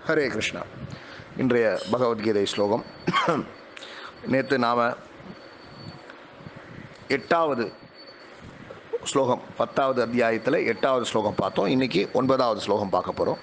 ஹரே கிருஷ்ணா இன்றைய பகவத்கீதை ஸ்லோகம் நேற்று நாம் எட்டாவது ஸ்லோகம் பத்தாவது அத்தியாயத்தில் எட்டாவது ஸ்லோகம் பார்த்தோம் இன்றைக்கி ஒன்பதாவது ஸ்லோகம் பார்க்க போகிறோம்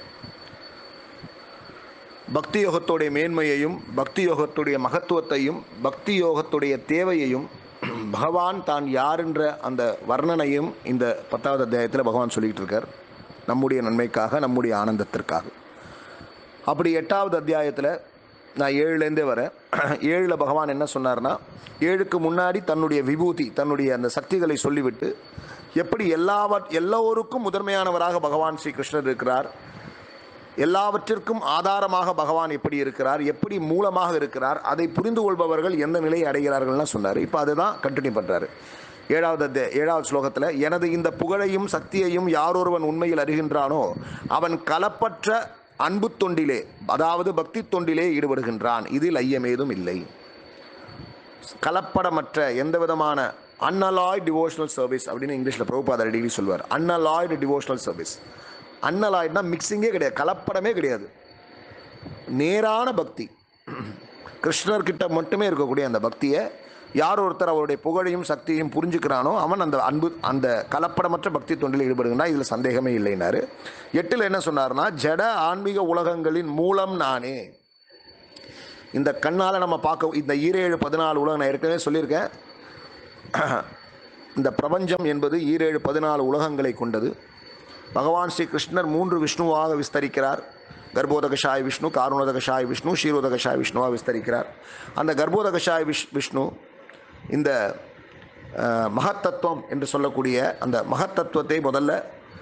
பக்தி யோகத்துடைய மேன்மையையும் பக்தி யோகத்துடைய மகத்துவத்தையும் பக்தி யோகத்துடைய தேவையையும் பகவான் தான் யாருன்ற அந்த வர்ணனையும் இந்த பத்தாவது அத்தியாயத்தில் பகவான் சொல்லிகிட்டு இருக்கார் நம்முடைய நன்மைக்காக நம்முடைய ஆனந்தத்திற்காக அப்படி எட்டாவது அத்தியாயத்தில் நான் ஏழுலேருந்தே வரேன் ஏழில் பகவான் என்ன சொன்னார்னா ஏழுக்கு முன்னாடி தன்னுடைய விபூதி தன்னுடைய அந்த சக்திகளை சொல்லிவிட்டு எப்படி எல்லாவற் எல்லோருக்கும் முதன்மையானவராக பகவான் ஸ்ரீ கிருஷ்ணர் இருக்கிறார் எல்லாவற்றிற்கும் ஆதாரமாக பகவான் எப்படி இருக்கிறார் எப்படி மூலமாக இருக்கிறார் அதை புரிந்து கொள்பவர்கள் எந்த நிலையை அடைகிறார்கள்லாம் சொன்னார் இப்போ அதுதான் கண்டினியூ பண்ணுறாரு ஏழாவது அத்தியா- ஏழாவது ஸ்லோகத்தில் எனது இந்த புகழையும் சக்தியையும் யாரொருவன் உண்மையில் அறிகின்றானோ அவன் கலப்பற்ற அன்பு தொண்டிலே அதாவது பக்தி தொண்டிலே ஈடுபடுகின்றான் இதில் ஐயமேதும் இல்லை கலப்படமற்ற எந்த விதமான அன்னலாய்டு டிவோஷனல் சர்வீஸ் அப்படின்னு இங்கிலீஷில் பிரபுபாத அடிக்கடி சொல்வார் அன்னலாய்டு டிவோஷனல் சர்வீஸ் அன்னலாய்டுனா மிக்சிங்கே கிடையாது கலப்படமே கிடையாது நேரான பக்தி கிருஷ்ணர்கிட்ட மட்டுமே இருக்கக்கூடிய அந்த பக்தியை யார் ஒருத்தர் அவருடைய புகழையும் சக்தியையும் புரிஞ்சுக்கிறானோ அவன் அந்த அன்பு அந்த கலப்படமற்ற பக்தி தொண்டில் ஈடுபடுகிறான் இதில் சந்தேகமே இல்லைனாரு எட்டில் என்ன சொன்னார்னா ஜட ஆன்மீக உலகங்களின் மூலம் நானே இந்த கண்ணால் நம்ம பார்க்க இந்த ஈரேழு பதினாலு உலகம் நான் ஏற்கனவே சொல்லியிருக்கேன் இந்த பிரபஞ்சம் என்பது ஈரேழு பதினாலு உலகங்களை கொண்டது பகவான் ஸ்ரீ கிருஷ்ணர் மூன்று விஷ்ணுவாக விஸ்தரிக்கிறார் கர்ப்போதகஷாய் விஷ்ணு காருணோதகஷாய் விஷ்ணு ஷீரோதகஷாய் விஷ்ணுவாக விஸ்தரிக்கிறார் அந்த கர்ப்போதகஷாய் விஷ் விஷ்ணு இந்த அஹ், மகத்தத்துவம் என்று சொல்லக்கூடிய அந்த மகத்தத்துவத்தை முதல்ல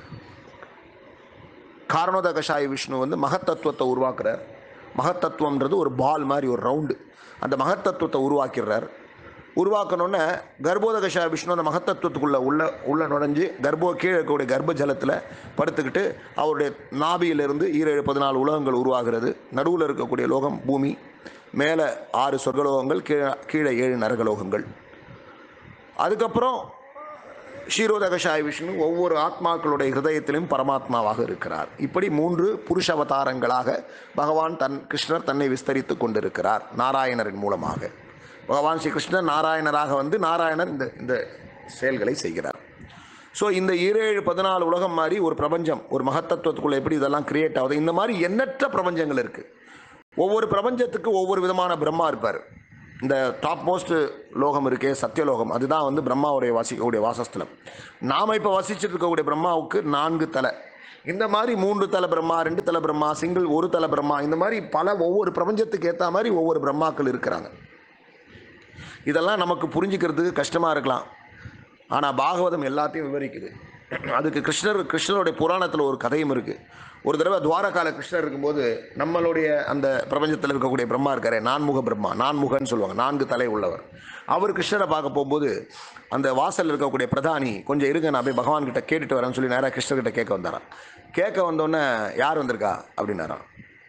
காரணோதகஷாய் விஷ்ணு வந்து மகத்தத்துவத்தை உருவாக்குறார் மகத்தத்துவம்ன்றது ஒரு பால் மாதிரி ஒரு ரவுண்டு அந்த மகத்தத்துவத்தை உருவாக்கிடுறார் உருவாக்கணுன்னே கர்ப்போதகஷாய விஷ்ணு அந்த மகத்தத்துவத்துக்குள்ளே உள்ள உள்ள நுழைஞ்சு கர்ப்போ கீழே இருக்கக்கூடிய கர்ப்ப ஜலத்தில் படுத்துக்கிட்டு அவருடைய நாபியிலிருந்து ஈரேழு பதினாலு உலகங்கள் உருவாகிறது நடுவில் இருக்கக்கூடிய லோகம் பூமி மேலே ஆறு சொர்க்கலோகங்கள் கீழே கீழே ஏழு நரகலோகங்கள் அதுக்கப்புறம் ஷீரோதகஷாய விஷ்ணு ஒவ்வொரு ஆத்மாக்களுடைய ஹிருதயத்திலும் பரமாத்மாவாக இருக்கிறார் இப்படி மூன்று புருஷ அவதாரங்களாக பகவான் தன் கிருஷ்ணர் தன்னை விஸ்தரித்து கொண்டிருக்கிறார் நாராயணரின் மூலமாக பகவான் ஸ்ரீ கிருஷ்ணர் நாராயணராக வந்து நாராயணர் இந்த இந்த செயல்களை செய்கிறார் ஸோ இந்த ஈரேழு பதினாலு உலகம் மாதிரி ஒரு பிரபஞ்சம் ஒரு மகத்தத்துவத்துக்குள்ள எப்படி இதெல்லாம் கிரியேட் ஆகுது இந்த மாதிரி எண்ணற்ற பிரபஞ்சங்கள் இருக்குது ஒவ்வொரு பிரபஞ்சத்துக்கு ஒவ்வொரு விதமான பிரம்மா இருப்பார் இந்த டாப் மோஸ்ட் லோகம் இருக்கே சத்தியலோகம் அதுதான் வந்து பிரம்மாவுடைய வாசிக்கக்கூடிய வாசஸ்தலம் நாம் இப்போ வசிச்சுட்டு இருக்கக்கூடிய பிரம்மாவுக்கு நான்கு தலை இந்த மாதிரி மூன்று தலை பிரம்மா ரெண்டு தலை பிரம்மா சிங்கிள் ஒரு தலை பிரம்மா இந்த மாதிரி பல ஒவ்வொரு பிரபஞ்சத்துக்கு ஏற்ற மாதிரி ஒவ்வொரு பிரம்மாக்கள் இருக்கிறாங்க இதெல்லாம் நமக்கு புரிஞ்சுக்கிறதுக்கு கஷ்டமாக இருக்கலாம் ஆனால் பாகவதம் எல்லாத்தையும் விவரிக்குது அதுக்கு கிருஷ்ணர் கிருஷ்ணருடைய புராணத்தில் ஒரு கதையும் இருக்குது ஒரு தடவை துவாரகால கிருஷ்ணர் இருக்கும்போது நம்மளுடைய அந்த பிரபஞ்சத்தில் இருக்கக்கூடிய பிரம்மா இருக்காரே நான்முக பிரம்மா நான்முகன்னு சொல்லுவாங்க நான்கு தலை உள்ளவர் அவர் கிருஷ்ணரை பார்க்க போகும்போது அந்த வாசலில் இருக்கக்கூடிய பிரதானி கொஞ்சம் இருங்க நான் போய் பகவான் கிட்ட கேட்டுட்டு வரேன்னு சொல்லி நேராக கிருஷ்ணர்கிட்ட கேட்க வந்தாராம் கேட்க வந்தோடனே யார் வந்திருக்கா அப்படின்னாராம்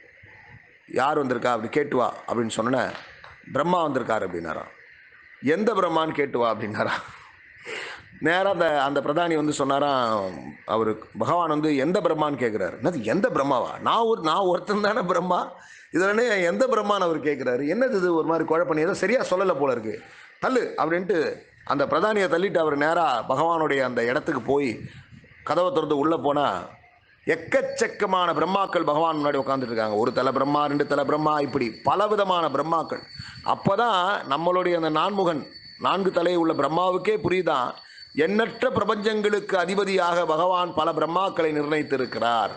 யார் வந்திருக்கா அப்படி கேட்டு வா அப்படின்னு சொன்னோன்னே பிரம்மா வந்திருக்காரு அப்படின்னாராம் எந்த பிரம்மான்னு கேட்டு வா அப்படின்னாரா நேராக அந்த அந்த பிரதானி வந்து சொன்னாராம் அவர் பகவான் வந்து எந்த பிரம்மான்னு கேட்குறாரு என்னது எந்த பிரம்மாவா நான் ஒரு நான் ஒருத்தன் தானே பிரம்மா இதில் எந்த பிரம்மான்னு அவர் கேட்குறாரு என்னது இது ஒரு மாதிரி குழப்பம் ஏதோ சரியாக சொல்லலை போல இருக்கு தள்ளு அப்படின்ட்டு அந்த பிரதானியை தள்ளிட்டு அவர் நேராக பகவானுடைய அந்த இடத்துக்கு போய் கதவை திறந்து உள்ளே போனால் எக்கச்சக்கமான பிரம்மாக்கள் பகவான் முன்னாடி உட்காந்துட்டு இருக்காங்க ஒரு தலை பிரம்மா ரெண்டு தலை பிரம்மா இப்படி பலவிதமான பிரம்மாக்கள் அப்போ தான் நம்மளுடைய அந்த நான்முகன் நான்கு தலை உள்ள பிரம்மாவுக்கே புரியுதான் எண்ணற்ற பிரபஞ்சங்களுக்கு அதிபதியாக பகவான் பல பிரம்மாக்களை நிர்ணயித்திருக்கிறார்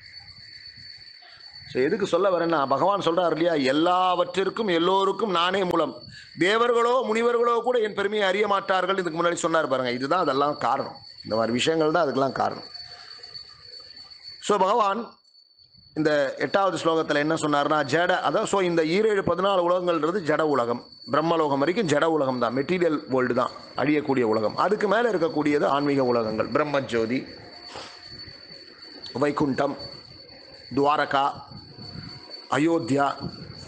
ஸோ எதுக்கு சொல்ல வரேன்னா பகவான் சொல்றார் இல்லையா எல்லாவற்றிற்கும் எல்லோருக்கும் நானே மூலம் தேவர்களோ முனிவர்களோ கூட என் பெருமையை அறிய மாட்டார்கள் இதுக்கு முன்னாடி சொன்னார் பாருங்க இதுதான் அதெல்லாம் காரணம் இந்த மாதிரி விஷயங்கள் தான் அதுக்கெல்லாம் காரணம் ஸோ பகவான் இந்த எட்டாவது ஸ்லோகத்தில் என்ன சொன்னார்னா ஜட அதான் ஸோ இந்த ஈரேழு பதினாலு உலகங்கள்ன்றது ஜட உலகம் பிரம்மலோகம் வரைக்கும் ஜட உலகம் தான் மெட்டீரியல் வேர்ல்டு தான் அழியக்கூடிய உலகம் அதுக்கு மேலே இருக்கக்கூடியது ஆன்மீக உலகங்கள் பிரம்மஜோதி வைகுண்டம் துவாரகா அயோத்தியா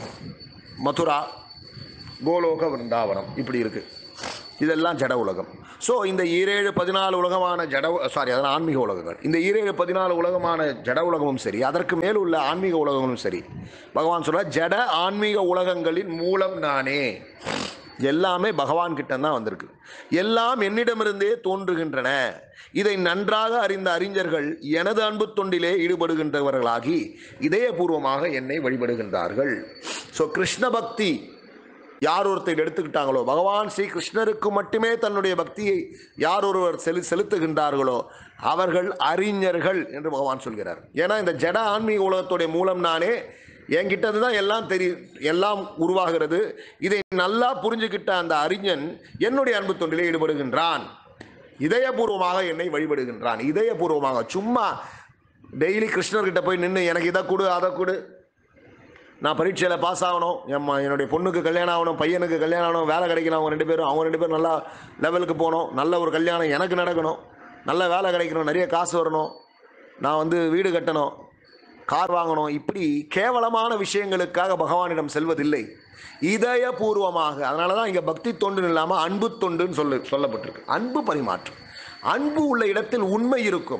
மதுரா கோலோக விருந்தாவனம் இப்படி இருக்குது இதெல்லாம் ஜட உலகம் ஸோ இந்த ஈரேழு பதினாலு உலகமான ஜட சாரி அதனால் ஆன்மீக உலகங்கள் இந்த ஈரேழு பதினாலு உலகமான ஜட உலகமும் சரி அதற்கு மேல் உள்ள ஆன்மீக உலகங்களும் சரி பகவான் சொல்ற ஜட ஆன்மீக உலகங்களின் மூலம் நானே எல்லாமே பகவான் கிட்ட தான் வந்திருக்கு எல்லாம் என்னிடமிருந்தே தோன்றுகின்றன இதை நன்றாக அறிந்த அறிஞர்கள் எனது அன்பு தொண்டிலே ஈடுபடுகின்றவர்களாகி இதயபூர்வமாக என்னை வழிபடுகின்றார்கள் ஸோ கிருஷ்ண பக்தி யார் ஒருத்தர் எடுத்துக்கிட்டாங்களோ பகவான் ஸ்ரீ கிருஷ்ணருக்கு மட்டுமே தன்னுடைய பக்தியை யார் ஒருவர் செலு செலுத்துகின்றார்களோ அவர்கள் அறிஞர்கள் என்று பகவான் சொல்கிறார் ஏன்னா இந்த ஜட ஆன்மீக உலகத்துடைய மூலம் நானே என்கிட்ட தான் எல்லாம் தெரியும் எல்லாம் உருவாகிறது இதை நல்லா புரிஞ்சுக்கிட்ட அந்த அறிஞன் என்னுடைய அன்பு தொண்டிலே ஈடுபடுகின்றான் இதயபூர்வமாக என்னை வழிபடுகின்றான் இதயபூர்வமாக சும்மா டெய்லி கிருஷ்ணர்கிட்ட போய் நின்று எனக்கு இதை கொடு அதை கொடு நான் பரீட்சையில் பாஸ் ஆகணும் என் ம- என்னுடைய பொண்ணுக்கு கல்யாணம் ஆகணும் பையனுக்கு கல்யாணம் ஆகணும் வேலை கிடைக்கணும் அவங்க ரெண்டு பேரும் அவங்க ரெண்டு பேரும் நல்லா லெவலுக்கு போகணும் நல்ல ஒரு கல்யாணம் எனக்கு நடக்கணும் நல்ல வேலை கிடைக்கணும் நிறைய காசு வரணும் நான் வந்து வீடு கட்டணும் கார் வாங்கணும் இப்படி கேவலமான விஷயங்களுக்காக பகவானிடம் செல்வதில்லை இதயபூர்வமாக அதனால தான் இங்கே பக்தி தொண்டுன்னு இல்லாமல் அன்பு தொண்டுன்னு சொல்லு சொல்லப்பட்டிருக்கு அன்பு பரிமாற்றம் அன்பு உள்ள இடத்தில் உண்மை இருக்கும்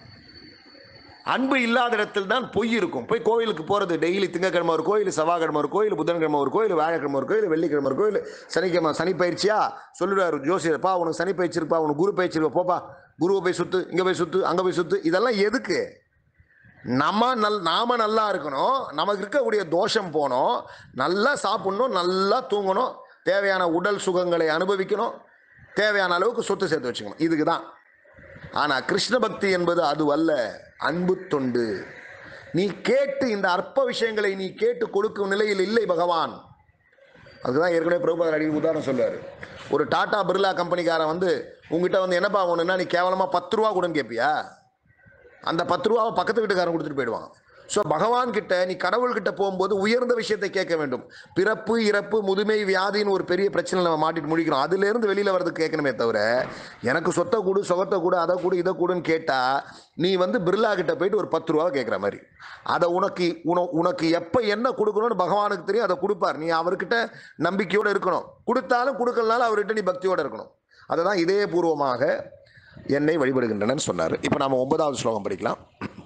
அன்பு இல்லாத இடத்தில் தான் பொய் இருக்கும் போய் கோயிலுக்கு போகிறது டெய்லி திங்கக்கிழமை ஒரு கோயில் செவ்வாய்க்கிழமை ஒரு கோயில் புதன்கிழமை ஒரு கோயில் வியாழக்கிழமை ஒரு கோயில் வெள்ளிக்கிழமை ஒரு கோயில் சனிக்கிழமை சனி பயிற்சியா சொல்லிடுவார் ஜோசியர்ப்பா உனக்கு சனி பயிற்சி இருப்பா உனக்கு குரு பயிற்சி இருப்பா போப்பா குருவை போய் சுத்து இங்கே போய் சுத்து அங்கே போய் சுத்து இதெல்லாம் எதுக்கு நம்ம நல் நாம நல்லா இருக்கணும் நமக்கு இருக்கக்கூடிய தோஷம் போகணும் நல்லா சாப்பிடணும் நல்லா தூங்கணும் தேவையான உடல் சுகங்களை அனுபவிக்கணும் தேவையான அளவுக்கு சொத்து சேர்த்து வச்சுக்கணும் இதுக்கு தான் ஆனால் கிருஷ்ண பக்தி என்பது அது அல்ல அன்பு தொண்டு நீ கேட்டு இந்த அற்ப விஷயங்களை நீ கேட்டு கொடுக்கும் நிலையில் இல்லை பகவான் அதுதான் ஏற்கனவே பிரபுபாதர் அடிக்கடி உதாரணம் சொல்லுவார் ஒரு டாடா பிர்லா கம்பெனிக்காரன் வந்து உங்ககிட்ட வந்து என்னப்பா ஒன்றுனா நீ கேவலமாக பத்து ரூபா கூடன்னு கேட்பியா அந்த பத்து ரூபாவை பக்கத்து வீட்டுக்காரன் கொடுத்துட்டு போயிடுவான் ஸோ பகவான் கிட்ட நீ கடவுள்கிட்ட போகும்போது உயர்ந்த விஷயத்தை கேட்க வேண்டும் பிறப்பு இறப்பு முதுமை வியாதின்னு ஒரு பெரிய பிரச்சனை நம்ம மாட்டிட்டு முடிக்கிறோம் அதுலேருந்து வெளியில் வரதுக்கு கேட்கணுமே தவிர எனக்கு சொத்தை கூடு சொகத்தை கூடு அதை கூடு இதை கூடுன்னு கேட்டால் நீ வந்து பிர்லா கிட்ட போயிட்டு ஒரு பத்து ரூபா கேட்குற மாதிரி அதை உனக்கு உன உனக்கு எப்போ என்ன கொடுக்கணும்னு பகவானுக்கு தெரியும் அதை கொடுப்பார் நீ அவர்கிட்ட நம்பிக்கையோடு இருக்கணும் கொடுத்தாலும் கொடுக்கலனாலும் அவர்கிட்ட நீ பக்தியோடு இருக்கணும் அதை தான் இதயபூர்வமாக என்னை வழிபடுகின்றனன்னு சொன்னார் இப்போ நாம ஒன்பதாவது ஸ்லோகம் படிக்கலாம்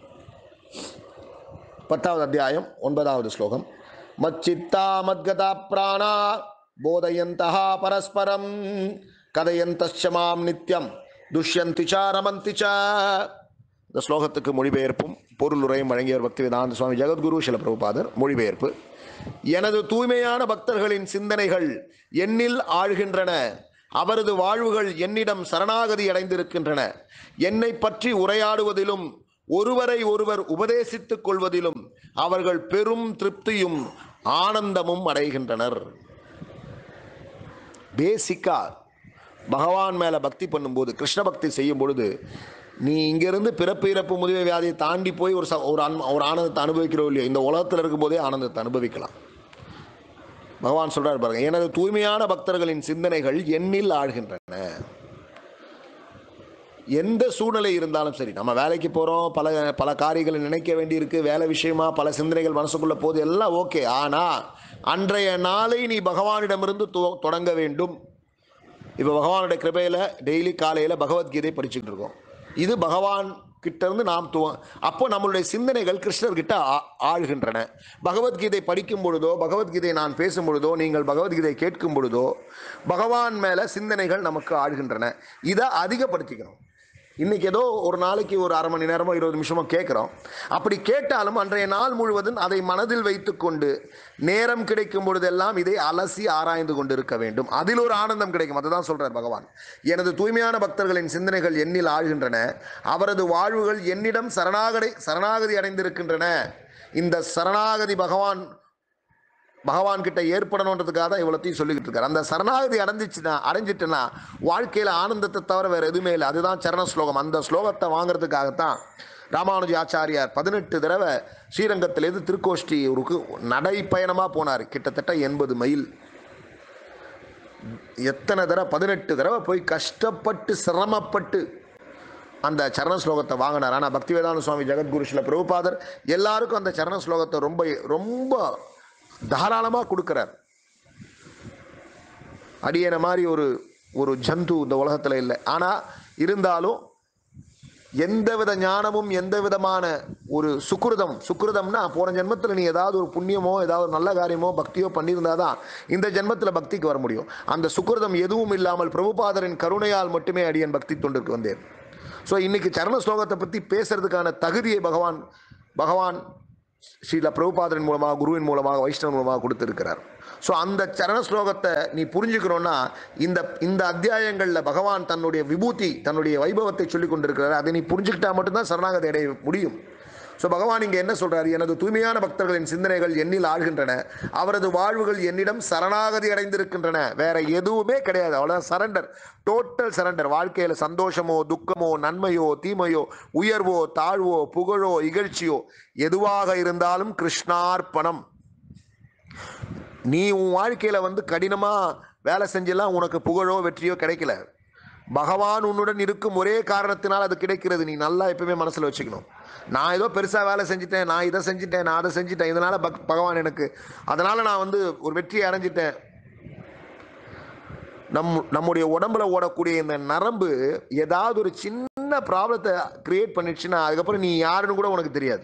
பத்தாவது அத்தியாயம் ஒன்பதாவது ஸ்லோகம் மச்சித்தா மத்கதா பிராணா போதயந்தா பரஸ்பரம் கதயந்தச்ச மாம் நித்யம் துஷ்யந்தி ச ரமந்தி ச இந்த ஸ்லோகத்துக்கு மொழிபெயர்ப்பும் பொருளுரையும் வழங்கியவர் பக்தி வேதாந்த சுவாமி ஜெகத்குரு சில பிரபுபாதர் மொழிபெயர்ப்பு எனது தூய்மையான பக்தர்களின் சிந்தனைகள் என்னில் ஆழ்கின்றன அவரது வாழ்வுகள் என்னிடம் சரணாகதி அடைந்திருக்கின்றன என்னை பற்றி உரையாடுவதிலும் ஒருவரை ஒருவர் உபதேசித்துக் கொள்வதிலும் அவர்கள் பெரும் திருப்தியும் ஆனந்தமும் அடைகின்றனர் பேசிக்கா பகவான் மேலே பக்தி பண்ணும்போது கிருஷ்ண பக்தி செய்யும் பொழுது நீ இங்கிருந்து பிறப்பு இறப்பு முதுமை வியாதியை தாண்டி போய் ஒரு ச- ஒரு அன் ஒரு ஆனந்தத்தை அனுபவிக்கிறோ இல்லையோ இந்த உலகத்தில் இருக்கும்போதே ஆனந்தத்தை அனுபவிக்கலாம் பகவான் சொல்றாரு பாருங்க எனது தூய்மையான பக்தர்களின் சிந்தனைகள் எண்ணில் ஆழ்கின்றன எந்த சூழ்நிலை இருந்தாலும் சரி நம்ம வேலைக்கு போகிறோம் பல பல காரியங்களை நினைக்க வேண்டியிருக்கு வேலை விஷயமா பல சிந்தனைகள் மனசுக்குள்ள போகுது எல்லாம் ஓகே ஆனால் அன்றைய நாளை நீ பகவானிடமிருந்து துவ- தொடங்க வேண்டும் இப்போ பகவானுடைய கிருபையில் டெய்லி காலையில் பகவத்கீதை படிச்சுட்டு இருக்கோம் இது பகவான் கிட்ட இருந்து நாம் துவ அப்போ நம்மளுடைய சிந்தனைகள் கிருஷ்ணர்கிட்ட ஆ- ஆழ்கின்றன பகவத்கீதை படிக்கும் பொழுதோ பகவத்கீதை நான் பேசும் பொழுதோ நீங்கள் பகவத்கீதை கேட்கும் பொழுதோ பகவான் மேலே சிந்தனைகள் நமக்கு ஆழ்கின்றன இதை அதிகப்படுத்திக்கணும் இன்னைக்கு ஏதோ ஒரு நாளைக்கு ஒரு அரை மணி நேரமோ இருபது நிமிஷமோ கேட்குறோம் அப்படி கேட்டாலும் அன்றைய நாள் முழுவதும் அதை மனதில் வைத்துக்கொண்டு நேரம் கிடைக்கும் பொழுதெல்லாம் இதை அலசி ஆராய்ந்து கொண்டு இருக்க வேண்டும் அதில் ஒரு ஆனந்தம் கிடைக்கும் அதுதான் சொல்றார் பகவான் எனது தூய்மையான பக்தர்களின் சிந்தனைகள் எண்ணில் ஆழ்கின்றன அவரது வாழ்வுகள் என்னிடம் சரணாகதி சரணாகதி அடைந்திருக்கின்றன இந்த சரணாகதி பகவான் பகவான் கிட்ட ஏற்படணுன்றதுக்காக தான் இவ்வளோத்தையும் சொல்லிக்கிட்டு இருக்காரு அந்த சரணாகதி அடைஞ்சிச்சுன்னா அடைஞ்சிட்டுன்னா வாழ்க்கையில் ஆனந்தத்தை தவிர வேறு எதுவுமே இல்லை அதுதான் சரண ஸ்லோகம் அந்த ஸ்லோகத்தை வாங்குறதுக்காகத்தான் ராமானுஜ ஆச்சாரியார் பதினெட்டு தடவை ஸ்ரீரங்கத்திலேருந்து திருக்கோஷ்டியூருக்கு நடைப்பயணமாக போனார் கிட்டத்தட்ட எண்பது மைல் எத்தனை தடவை பதினெட்டு தடவை போய் கஷ்டப்பட்டு சிரமப்பட்டு அந்த சரண ஸ்லோகத்தை வாங்கினார் ஆனால் பக்திவேதாந்த சுவாமி ஜெகத்குரு சில பிரபுபாதர் எல்லாருக்கும் அந்த சரண ஸ்லோகத்தை ரொம்ப ரொம்ப தாராளமாக கொடுக்குறார் அடியனை மாதிரி ஒரு ஒரு ஜந்து இந்த உலகத்தில் இல்லை ஆனால் இருந்தாலும் எந்தவித ஞானமும் எந்த விதமான ஒரு சுக்கிருதம் சுக்கிருதம்னா போன ஜென்மத்தில் நீ ஏதாவது ஒரு புண்ணியமோ ஏதாவது ஒரு நல்ல காரியமோ பக்தியோ பண்ணியிருந்தாதான் தான் இந்த ஜென்மத்தில் பக்திக்கு வர முடியும் அந்த சுக்கிருதம் எதுவும் இல்லாமல் பிரபுபாதரின் கருணையால் மட்டுமே அடியன் பக்தி தொண்டிற்கு வந்தேன் ஸோ இன்னைக்கு சரண ஸ்லோகத்தை பற்றி பேசுறதுக்கான தகுதியை பகவான் பகவான் ஸ்ரீல பிரபுபாதரின் மூலமாக குருவின் மூலமாக வைஷ்ணவன் மூலமாக கொடுத்துருக்கிறார் ஸோ அந்த சரண ஸ்லோகத்தை நீ புரிஞ்சுக்கணும்னா இந்த இந்த அத்தியாயங்களில் பகவான் தன்னுடைய விபூதி தன்னுடைய வைபவத்தை சொல்லி கொண்டிருக்கிறார் அதை நீ புரிஞ்சுக்கிட்டா மட்டும்தான் சரணாகதி அடைய முடியும் ஸோ பகவான் இங்கே என்ன சொல்றாரு எனது தூய்மையான பக்தர்களின் சிந்தனைகள் என்னில் ஆழ்கின்றன அவரது வாழ்வுகள் என்னிடம் சரணாகதி அடைந்திருக்கின்றன வேற எதுவுமே கிடையாது அவ்வளோதான் சரண்டர் டோட்டல் சரண்டர் வாழ்க்கையில் சந்தோஷமோ துக்கமோ நன்மையோ தீமையோ உயர்வோ தாழ்வோ புகழோ இகழ்ச்சியோ எதுவாக இருந்தாலும் கிருஷ்ணார்ப்பணம் நீ உன் வாழ்க்கையில் வந்து கடினமாக வேலை செஞ்செல்லாம் உனக்கு புகழோ வெற்றியோ கிடைக்கல பகவான் உன்னுடன் இருக்கும் ஒரே காரணத்தினால் அது கிடைக்கிறது நீ நல்லா எப்பவுமே மனசில் வச்சுக்கணும் நான் ஏதோ பெருசாக வேலை செஞ்சுட்டேன் நான் இதை செஞ்சுட்டேன் நான் அதை செஞ்சுட்டேன் இதனால் பக் பகவான் எனக்கு அதனால் நான் வந்து ஒரு வெற்றியை அடைஞ்சிட்டேன் நம் நம்முடைய உடம்புல ஓடக்கூடிய இந்த நரம்பு ஏதாவது ஒரு சின்ன ப்ராப்ளத்தை கிரியேட் பண்ணிடுச்சுன்னா அதுக்கப்புறம் நீ யாருன்னு கூட உனக்கு தெரியாது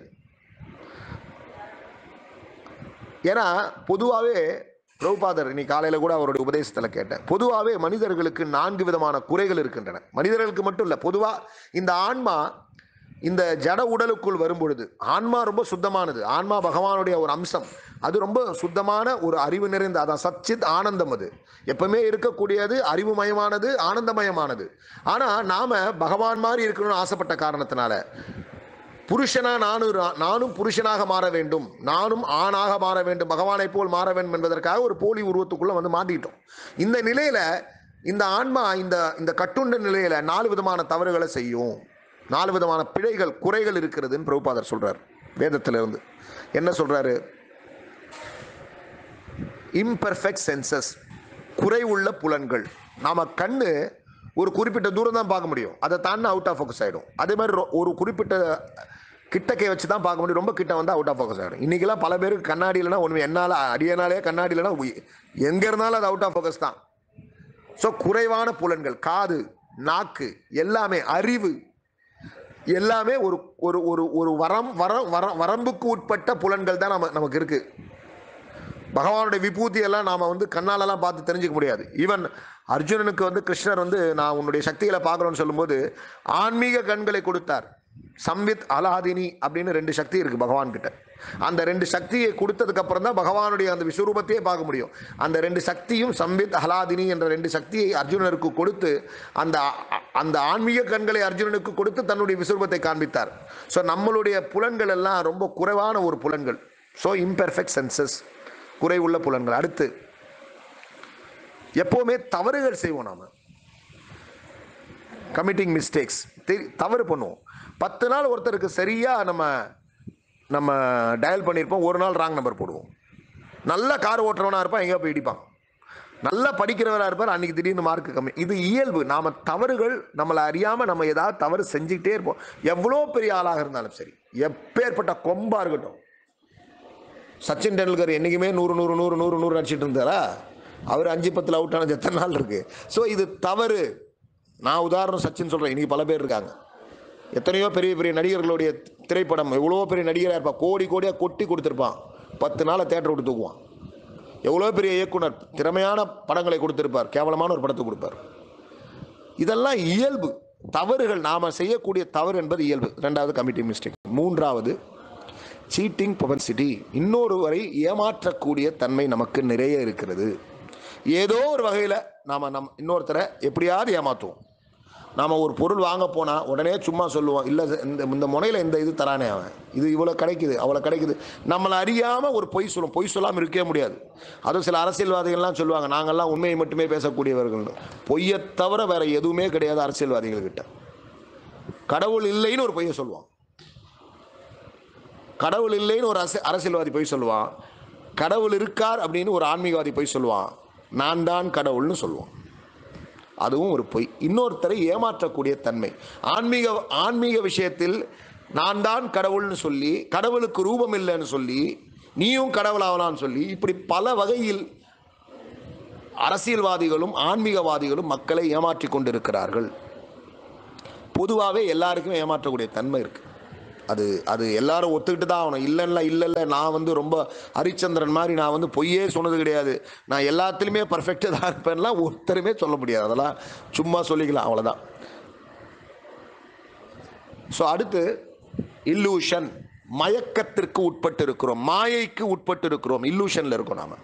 ஏன்னா பொதுவாகவே பிரபுபாதர் இன்னைக்கு காலையில் கூட அவருடைய உபதேசத்தில் கேட்டேன் பொதுவாகவே மனிதர்களுக்கு நான்கு விதமான குறைகள் இருக்கின்றன மனிதர்களுக்கு மட்டும் இல்லை பொதுவாக இந்த ஆன்மா இந்த ஜட உடலுக்குள் வரும்பொழுது ஆன்மா ரொம்ப சுத்தமானது ஆன்மா பகவானுடைய ஒரு அம்சம் அது ரொம்ப சுத்தமான ஒரு அறிவு நிறைந்த அதான் சச்சித் ஆனந்தம் அது எப்பவுமே இருக்கக்கூடியது அறிவுமயமானது ஆனந்தமயமானது ஆனால் நாம பகவான் மாதிரி இருக்கணும்னு ஆசைப்பட்ட காரணத்தினால புருஷனா நானும் ரா- நானும் புருஷனாக மாற வேண்டும் நானும் ஆணாக மாற வேண்டும் பகவானை போல் மாற வேண்டும் என்பதற்காக ஒரு போலி உருவத்துக்குள்ள வந்து மாட்டிக்கிட்டோம் இந்த நிலையில இந்த ஆன்மா இந்த இந்த கட்டுண்ட நிலையில நாலு விதமான தவறுகளை செய்யும் நாலு விதமான பிழைகள் குறைகள் இருக்கிறதுன்னு பிரபுபாதர் சொல்றார் வேதத்துல இருந்து என்ன சொல்றாரு இம்பெர்ஃபெக்ட் சென்சஸ் குறைவுள்ள புலன்கள் நாம கண்ணு ஒரு குறிப்பிட்ட தூரம் தான் பார்க்க முடியும் அதை தாண்டி அவுட் ஆஃப் ஃபோக்கஸ் ஆகிடும் அதே மாதிரி ரொ- ஒரு குறிப்பிட்ட கிட்டக்கை வச்சு தான் பார்க்க முடியும் ரொம்ப கிட்ட வந்து அவுட் ஆஃப் ஃபோக்கஸ் ஆகிடும் இன்றைக்கெல்லாம் பல பேருக்கு கண்ணாடி இல்லைனா ஒன்று என்னால் அடியனாலே கண்ணாடி இல்லைனா எங்கே இருந்தாலும் அது அவுட் ஆஃப் ஃபோக்கஸ் தான் ஸோ குறைவான புலன்கள் காது நாக்கு எல்லாமே அறிவு எல்லாமே ஒரு ஒரு ஒரு ஒரு வரம் வர வர வரம்புக்கு உட்பட்ட புலன்கள் தான் நம்ம நமக்கு இருக்கு பகவானுடைய விபூதி எல்லாம் நாம வந்து கண்ணாலெல்லாம் பார்த்து தெரிஞ்சுக்க முடியாது ஈவன் அர்ஜுனனுக்கு வந்து கிருஷ்ணர் வந்து நான் உன்னுடைய சக்திகளை பார்க்கணும்னு சொல்லும்போது ஆன்மீக கண்களை கொடுத்தார் சம்வித் அலாதினி அப்படின்னு ரெண்டு சக்தி இருக்கு பகவான் கிட்ட அந்த ரெண்டு சக்தியை கொடுத்ததுக்கு அப்புறம் தான் பகவானுடைய அந்த விஸ்வரூபத்தையே பார்க்க முடியும் அந்த ரெண்டு சக்தியும் சம்வித் அலாதினி என்ற ரெண்டு சக்தியை அர்ஜுனருக்கு கொடுத்து அந்த அந்த ஆன்மீக கண்களை அர்ஜுனனுக்கு கொடுத்து தன்னுடைய விஸ்வரூபத்தை காண்பித்தார் ஸோ நம்மளுடைய புலன்கள் எல்லாம் ரொம்ப குறைவான ஒரு புலன்கள் ஸோ இம்பெர்ஃபெக்ட் சென்சஸ் குறைவுள்ள புலன்கள் அடுத்து எப்போவுமே தவறுகள் செய்வோம் நாம கமிட்டிங் மிஸ்டேக்ஸ் தவறு பண்ணுவோம் பத்து நாள் ஒருத்தருக்கு சரியாக நம்ம நம்ம டயல் பண்ணியிருப்போம் ஒரு நாள் ராங் நம்பர் போடுவோம் நல்ல கார் ஓட்டுறவனா இருப்பான் எங்கேயோ போய் இடிப்பான் நல்லா படிக்கிறவராக இருப்பார் அன்னைக்கு திடீர்னு மார்க் கம்மி இது இயல்பு நாம தவறுகள் நம்மளை அறியாமல் நம்ம ஏதாவது தவறு செஞ்சுக்கிட்டே இருப்போம் எவ்வளோ பெரிய ஆளாக இருந்தாலும் சரி எப்பேற்பட்ட கொம்பா இருக்கட்டும் சச்சின் டெண்டுல்கர் என்றைக்குமே நூறு நூறு நூறு நூறு நூறு அடிச்சிட்டு இருந்தாரா அவர் அஞ்சு பத்தில் அவுட் ஆனது எத்தனை நாள் இருக்கு ஸோ இது தவறு நான் உதாரணம் சச்சின் சொல்கிறேன் இன்னைக்கு பல பேர் இருக்காங்க எத்தனையோ பெரிய பெரிய நடிகர்களுடைய திரைப்படம் எவ்வளோ பெரிய நடிகராக இருப்பான் கோடி கோடியாக கொட்டி கொடுத்துருப்பான் பத்து நாளை தேட்டர் விட்டு தூக்குவான் எவ்வளோ பெரிய இயக்குனர் திறமையான படங்களை கொடுத்திருப்பார் கேவலமான ஒரு படத்தை கொடுப்பார் இதெல்லாம் இயல்பு தவறுகள் நாம செய்யக்கூடிய தவறு என்பது இயல்பு ரெண்டாவது கமிட்டி மிஸ்டேக் மூன்றாவது சீட்டிங் பவன்சிட்டி இன்னொருவரை ஏமாற்றக்கூடிய தன்மை நமக்கு நிறைய இருக்கிறது ஏதோ ஒரு வகையில் நாம் நம் இன்னொருத்தரை எப்படியாவது ஏமாற்றுவோம் நாம் ஒரு பொருள் வாங்க போனால் உடனே சும்மா சொல்லுவோம் இல்லை இந்த இந்த முனையில் இந்த இது தரானே அவன் இது இவ்வளோ கிடைக்குது அவ்வளோ கிடைக்குது நம்மளை அறியாமல் ஒரு பொய் சொல்லுவோம் பொய் சொல்லாமல் இருக்கவே முடியாது அதுவும் சில அரசியல்வாதிகள்லாம் சொல்லுவாங்க நாங்கள்லாம் உண்மையை மட்டுமே பேசக்கூடியவர்கள் பொய்யை தவிர வேற எதுவுமே கிடையாது அரசியல்வாதிகள்கிட்ட கடவுள் இல்லைன்னு ஒரு பொய்யை சொல்லுவான் கடவுள் இல்லைன்னு ஒரு அரசு அரசியல்வாதி போய் சொல்லுவான் கடவுள் இருக்கார் அப்படின்னு ஒரு ஆன்மீகவாதி போய் சொல்லுவான் நான் தான் கடவுள்னு சொல்லுவான் அதுவும் ஒரு பொய் இன்னொருத்தரை ஏமாற்றக்கூடிய தன்மை ஆன்மீக ஆன்மீக விஷயத்தில் நான் தான் கடவுள்னு சொல்லி கடவுளுக்கு ரூபம் இல்லைன்னு சொல்லி நீயும் கடவுளாகலான்னு சொல்லி இப்படி பல வகையில் அரசியல்வாதிகளும் ஆன்மீகவாதிகளும் மக்களை ஏமாற்றி கொண்டிருக்கிறார்கள் பொதுவாகவே எல்லாருக்கும் ஏமாற்றக்கூடிய தன்மை இருக்கு அது அது எல்லாரும் ஒத்துக்கிட்டு தான் ஆகணும் இல்லைல்ல இல்லை இல்லை நான் வந்து ரொம்ப ஹரிச்சந்திரன் மாதிரி நான் வந்து பொய்யே சொன்னது கிடையாது நான் எல்லாத்துலேயுமே பர்ஃபெக்டாக தான் இருப்பேன்லாம் ஒருத்தருமே சொல்ல முடியாது அதெல்லாம் சும்மா சொல்லிக்கலாம் அவ்வளோதான் ஸோ அடுத்து இல்லூஷன் மயக்கத்திற்கு உட்பட்டு இருக்கிறோம் மாயைக்கு உட்பட்டு இருக்கிறோம் இல்லூஷனில் இருக்கோம் நாம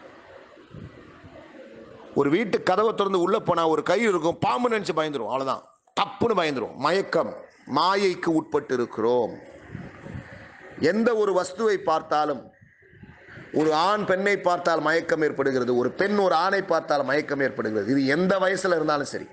ஒரு வீட்டு கதவை திறந்து உள்ளே போனால் ஒரு கை இருக்கும் பாம்பு நினச்சி பயந்துரும் அவ்வளோதான் தப்புன்னு பயந்துரும் மயக்கம் மாயைக்கு உட்பட்டு இருக்கிறோம் எந்த ஒரு வஸ்துவை பார்த்தாலும் ஒரு ஆண் பெண்ணை பார்த்தால் மயக்கம் ஏற்படுகிறது ஒரு பெண் ஒரு ஆணை பார்த்தால் மயக்கம் ஏற்படுகிறது இது எந்த வயசுல இருந்தாலும் சரி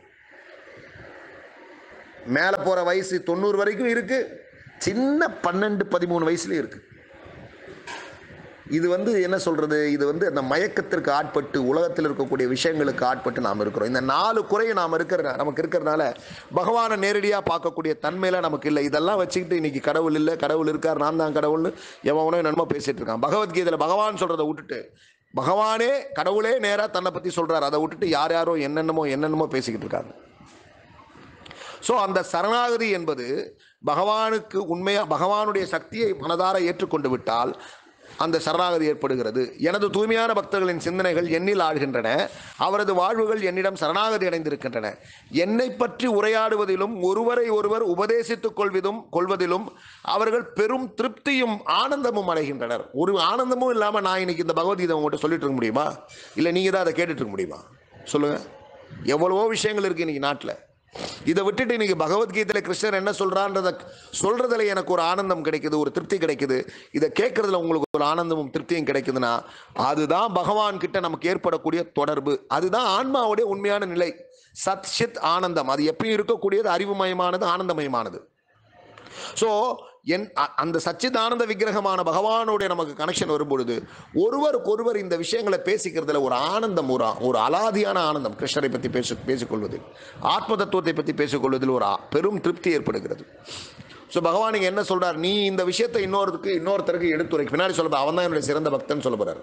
மேலே போகிற வயசு தொண்ணூறு வரைக்கும் இருக்கு சின்ன பன்னெண்டு பதிமூணு வயசுலயும் இருக்கு இது வந்து என்ன சொல்றது இது வந்து அந்த மயக்கத்திற்கு ஆட்பட்டு உலகத்தில் இருக்கக்கூடிய விஷயங்களுக்கு ஆட்பட்டு நாம் இருக்கிறோம் இந்த நாலு குறையும் நாம் இருக்கிற நமக்கு இருக்கிறதுனால பகவானை நேரடியாக பார்க்கக்கூடிய தன்மையில நமக்கு இல்லை இதெல்லாம் வச்சுக்கிட்டு இன்னைக்கு கடவுள் இல்லை கடவுள் இருக்கார் நான் தான் கடவுள்னு எவனோ என்னமோ பேசிட்டு இருக்கான் பகவத்கீதையில் பகவான் சொல்றதை விட்டுட்டு பகவானே கடவுளே நேராக தன்னை பற்றி சொல்றாரு அதை விட்டுட்டு யார் யாரோ என்னென்னமோ என்னென்னமோ பேசிக்கிட்டு இருக்காங்க ஸோ அந்த சரணாகதி என்பது பகவானுக்கு உண்மையா பகவானுடைய சக்தியை மனதார ஏற்றுக்கொண்டு விட்டால் அந்த சரணாகதி ஏற்படுகிறது எனது தூய்மையான பக்தர்களின் சிந்தனைகள் என்னில் ஆழ்கின்றன அவரது வாழ்வுகள் என்னிடம் சரணாகதி அடைந்திருக்கின்றன என்னை பற்றி உரையாடுவதிலும் ஒருவரை ஒருவர் உபதேசித்துக் கொள்வதும் கொள்வதிலும் அவர்கள் பெரும் திருப்தியும் ஆனந்தமும் அடைகின்றனர் ஒரு ஆனந்தமும் இல்லாமல் நான் இன்னைக்கு இந்த பகவத்கீதை உங்கள்கிட்ட சொல்லிட்டு இருக்க முடியுமா இல்லை நீங்கள் தான் அதை கேட்டுட்டு இருக்க முடியுமா சொல்லுங்க எவ்வளவோ விஷயங்கள் இருக்கு இன்னைக்கு நாட்டில் இதை விட்டுட்டு இன்னைக்கு பகவத்கீதையில கிருஷ்ணர் என்ன சொல்றான்றத சொல்றதுல எனக்கு ஒரு ஆனந்தம் கிடைக்குது ஒரு திருப்தி கிடைக்குது இதை கேட்கறதுல உங்களுக்கு ஒரு ஆனந்தமும் திருப்தியும் கிடைக்குதுன்னா அதுதான் பகவான் கிட்ட நமக்கு ஏற்படக்கூடிய தொடர்பு அதுதான் ஆன்மாவுடைய உண்மையான நிலை சத் சித் ஆனந்தம் அது எப்பயும் இருக்கக்கூடியது அறிவுமயமானது ஆனந்தமயமானது ஸோ என் அ- அந்த சச்சிதானந்த விக்கிரகமான பகவானுடைய நமக்கு கனெக்ஷன் வரும்பொழுது ஒருவருக்கொருவர் இந்த விஷயங்களை பேசிக்கிறதுல ஒரு ஆனந்தம் ஒரு ஒரு அலாதியான ஆனந்தம் கிருஷ்ணரை பற்றி பேச பேசிக்கொள்வதில் ஆத்ம தத்துவத்தை பற்றி பேசிக்கொள்வதில் ஒரு ஆ- பெரும் திருப்தி ஏற்படுகிறது ஸோ பகவான் இங்க என்ன சொல்றார் நீ இந்த விஷயத்தை இன்னொருத்துக்கு இன்னொருத்தருக்கு எடுத்துரை பின்னாடி சொல்ல அவன் தான் என்னுடைய சிறந்த பக்தன் சொல்ல போறாரு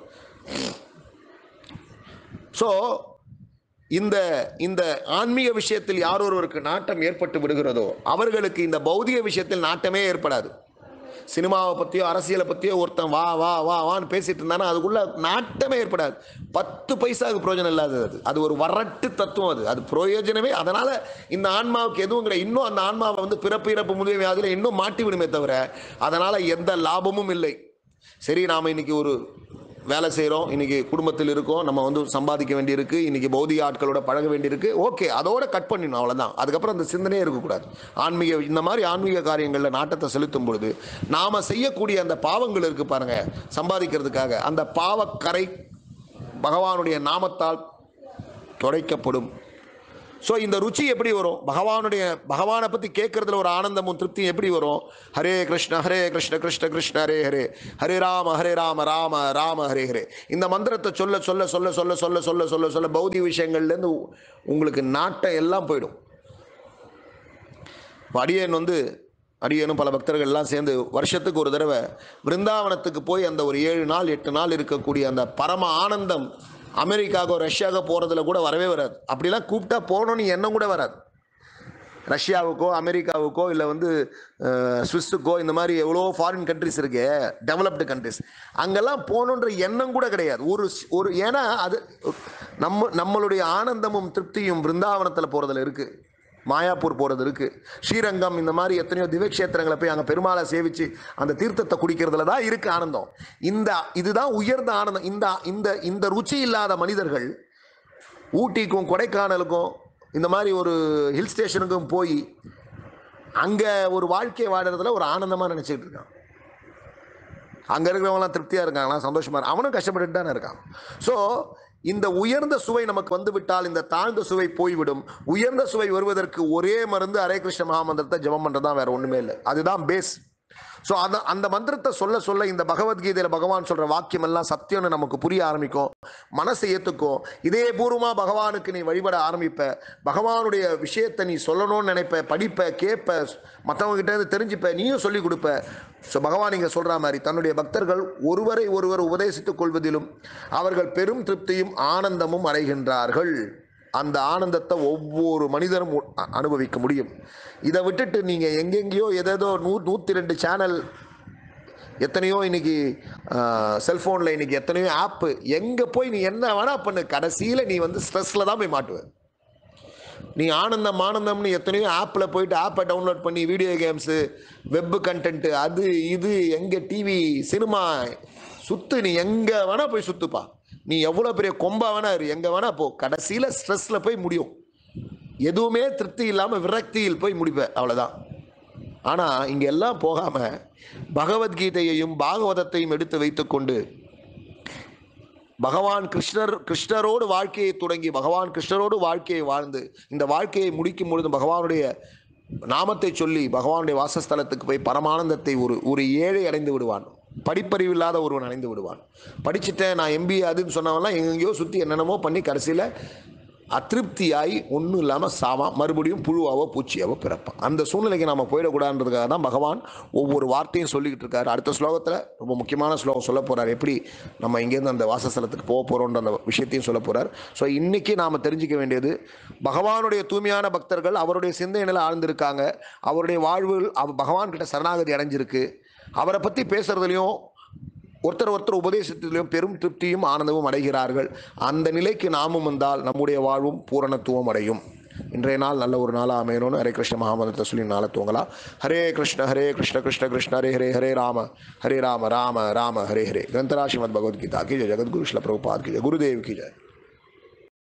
ஸோ இந்த இந்த ஆன்மீக விஷயத்தில் யார் ஒருவருக்கு நாட்டம் ஏற்பட்டு விடுகிறதோ அவர்களுக்கு இந்த பௌதிக விஷயத்தில் நாட்டமே ஏற்படாது சினிமாவை பற்றியோ அரசியலை பற்றியோ ஒருத்தன் வா வா வா வான்னு பேசிட்டு இருந்தானா அதுக்குள்ள நாட்டமே ஏற்படாது பத்து பைசாவுக்கு பிரயோஜனம் இல்லாதது அது அது ஒரு வரட்டு தத்துவம் அது அது பிரயோஜனமே அதனால இந்த ஆன்மாவுக்கு எதுவும் கிடையாது இன்னும் அந்த ஆன்மாவை வந்து பிறப்பு இறப்பு முதலிய வியாதியில் இன்னும் மாட்டி விடுமே தவிர அதனால எந்த லாபமும் இல்லை சரி நாம இன்னைக்கு ஒரு வேலை செய்கிறோம் இன்னைக்கு குடும்பத்தில் இருக்கோம் நம்ம வந்து சம்பாதிக்க வேண்டியிருக்கு இன்னைக்கு பௌதிக ஆட்களோட பழக வேண்டியிருக்கு ஓகே அதோட கட் பண்ணிடணும் அவ்வளோதான் அதுக்கப்புறம் அந்த சிந்தனையே இருக்கக்கூடாது ஆன்மீக இந்த மாதிரி ஆன்மீக காரியங்களில் நாட்டத்தை செலுத்தும் பொழுது நாம செய்யக்கூடிய அந்த பாவங்கள் இருக்கு பாருங்க சம்பாதிக்கிறதுக்காக அந்த பாவக்கரை பகவானுடைய நாமத்தால் துடைக்கப்படும் ஸோ இந்த ருச்சி எப்படி வரும் பகவானுடைய பகவானை பற்றி கேட்கறதுல ஒரு ஆனந்தமும் திருப்தியும் எப்படி வரும் ஹரே கிருஷ்ண ஹரே கிருஷ்ண கிருஷ்ண கிருஷ்ண ஹரே ஹரே ஹரே ராம ஹரே ராம ராம ராம ஹரே ஹரே இந்த மந்திரத்தை சொல்ல சொல்ல சொல்ல சொல்ல சொல்ல சொல்ல சொல்ல சொல்ல பௌதிக விஷயங்கள்லேருந்து உங்களுக்கு நாட்டம் எல்லாம் போயிடும் இப்ப அடியேன் வந்து அடியேனும் பல பக்தர்கள் எல்லாம் சேர்ந்து வருஷத்துக்கு ஒரு தடவை பிருந்தாவனத்துக்கு போய் அந்த ஒரு ஏழு நாள் எட்டு நாள் இருக்கக்கூடிய அந்த பரம ஆனந்தம் அமெரிக்காவுக்கோ ரஷ்யாவுக்கோ போகிறதுல கூட வரவே வராது அப்படிலாம் கூப்பிட்டா போகணும்னு எண்ணம் கூட வராது ரஷ்யாவுக்கோ அமெரிக்காவுக்கோ இல்லை வந்து அஹ், சுவிஸுக்கோ இந்த மாதிரி எவ்வளோ ஃபாரின் கண்ட்ரிஸ் இருக்கு டெவலப்டு கண்ட்ரிஸ் அங்கெல்லாம் போகணுன்ற எண்ணம் கூட கிடையாது ஒரு ஸ்- ஒரு ஏன்னா அது நம்ம நம்மளுடைய ஆனந்தமும் திருப்தியும் பிருந்தாவனத்தில் போகிறதுல இருக்குது மாயாப்பூர் போகிறது இருக்குது ஸ்ரீரங்கம் இந்த மாதிரி எத்தனையோ திவ்யக்ஷேத்திரங்களை போய் அங்கே பெருமாளை சேவிச்சு அந்த தீர்த்தத்தை குடிக்கிறதுல தான் இருக்குது ஆனந்தம் இந்த இதுதான் உயர்ந்த ஆனந்தம் இந்த இந்த இந்த ருச்சி இல்லாத மனிதர்கள் ஊட்டிக்கும் கொடைக்கானலுக்கும் இந்த மாதிரி ஒரு ஹில் ஸ்டேஷனுக்கும் போய் அங்கே ஒரு வாழ்க்கையை வாடுறதுல ஒரு ஆனந்தமாக நினச்சிக்கிட்டு இருக்கான் அங்கே இருக்கிறவங்களாம் திருப்தியாக இருக்காங்களா சந்தோஷமா இருக்கு அவனும் கஷ்டப்பட்டுட்டு தானே இருக்கான் ஸோ இந்த உயர்ந்த சுவை நமக்கு வந்து விட்டால் இந்த தாழ்ந்த சுவை போய்விடும் உயர்ந்த சுவை வருவதற்கு ஒரே மருந்து ஹரே கிருஷ்ண மகாமந்திரத்தை ஜெபம் பண்ணுறது தான் வேற ஒன்றுமே இல்லை அதுதான் பேஸ் ஸோ அந்த அந்த மந்திரத்தை சொல்ல சொல்ல இந்த பகவத்கீதையில் பகவான் சொல்கிற வாக்கியம் எல்லாம் சத்தியம்னு நமக்கு புரிய ஆரம்பிக்கும் மனசை ஏற்றுக்கும் இதே பூர்வமாக பகவானுக்கு நீ வழிபட ஆரம்பிப்ப பகவானுடைய விஷயத்தை நீ சொல்லணும்னு நினைப்ப படிப்ப கேட்ப மற்றவங்க கிட்ட இருந்து தெரிஞ்சுப்ப நீயும் சொல்லி கொடுப்ப ஸோ பகவான் இங்கே சொல்கிற மாதிரி தன்னுடைய பக்தர்கள் ஒருவரை ஒருவர் உபதேசித்துக் கொள்வதிலும் அவர்கள் பெரும் திருப்தியும் ஆனந்தமும் அடைகின்றார்கள் அந்த ஆனந்தத்தை ஒவ்வொரு மனிதரும் உ- அ- அனுபவிக்க முடியும் இதை விட்டுட்டு நீங்கள் எங்கெங்கேயோ எதேதோ நூ நூற்றி ரெண்டு சேனல் எத்தனையோ இன்னைக்கு செல்ஃபோனில் இன்னைக்கு எத்தனையோ ஆப்பு எங்கே போய் நீ என்ன வேணா பண்ணு கடைசியில் நீ வந்து ஸ்ட்ரெஸ்ஸில் தான் போய் மாட்டுவ நீ ஆனந்தம் ஆனந்தம்னு எத்தனையோ ஆப்பில் போயிட்டு ஆப்பை டவுன்லோட் பண்ணி வீடியோ கேம்ஸு வெப் கண்டென்ட்டு அது இது எங்கே டிவி சினிமா சுத்து நீ எங்கே வேணா போய் சுத்துப்பா நீ எவ்வளோ பெரிய கொம்பா வேணா இரு எங்கே வேணா போ கடைசியில் ஸ்ட்ரெஸ்ஸில் போய் முடியும் எதுவுமே திருப்தி இல்லாமல் விரக்தியில் போய் முடிப்ப அவ்வளோதான் ஆனால் இங்கே எல்லாம் போகாமல் பகவத்கீதையையும் பாகவதத்தையும் எடுத்து வைத்துக்கொண்டு பகவான் கிருஷ்ணர் கிருஷ்ணரோடு வாழ்க்கையை தொடங்கி பகவான் கிருஷ்ணரோடு வாழ்க்கையை வாழ்ந்து இந்த வாழ்க்கையை முடிக்கும் பொழுது பகவானுடைய நாமத்தை சொல்லி பகவானுடைய வாசஸ்தலத்துக்கு போய் பரமானந்தத்தை ஒரு ஒரு ஏழை அடைந்து விடுவான் படிப்பறிவு இல்லாத ஒருவன் அடைந்து விடுவான் படிச்சுட்டேன் நான் எம்பிஏ அதுன்னு சொன்னவன்லாம் எங்கெங்கேயோ சுற்றி என்னென்னமோ பண்ணி கடைசியில் அதிருப்தியாகி ஒன்றும் இல்லாமல் சாவான் மறுபடியும் புழுவாவோ பூச்சியாவோ பிறப்பான் அந்த சூழ்நிலைக்கு நாம் போயிடக்கூடாதுன்றதுக்காக தான் பகவான் ஒவ்வொரு வார்த்தையும் சொல்லிக்கிட்டு இருக்காரு அடுத்த ஸ்லோகத்தில் ரொம்ப முக்கியமான ஸ்லோகம் சொல்ல போகிறார் எப்படி நம்ம இங்கேருந்து அந்த வாசஸ்தலத்துக்கு போக போகிறோன்ற அந்த விஷயத்தையும் சொல்ல போகிறார் ஸோ இன்றைக்கி நாம் தெரிஞ்சிக்க வேண்டியது பகவானுடைய தூய்மையான பக்தர்கள் அவருடைய சிந்தனையில் ஆழ்ந்திருக்காங்க அவருடைய வாழ்வு அவ பகவான் கிட்ட சரணாகதி அடைஞ்சிருக்கு அவரை பற்றி பேசுகிறதுலையும் ஒருத்தர் ஒருத்தர் உபதேசத்திலும் பெரும் திருப்தியும் ஆனந்தமும் அடைகிறார்கள் அந்த நிலைக்கு நாமும் வந்தால் நம்முடைய வாழ்வும் பூரணத்துவம் அடையும் இன்றைய நாள் நல்ல ஒரு நாளாக அமையணும்னு ஹரே கிருஷ்ண மகாமந்திரத்தை சொல்லி நாளை தூங்கலாம் ஹரே கிருஷ்ண ஹரே கிருஷ்ண கிருஷ்ண கிருஷ்ண ஹரே ஹரே ஹரே ராம ஹரே ராம ராம ராம ஹரே ஹரே கிரந்தரா ஸ்ரீமத் பகவத்கீதா கி ஜெய் ஜெகத்குரு ஸ்ல பிரபுபாத் கி ஜெய் குருதேவ் கி ஜெய்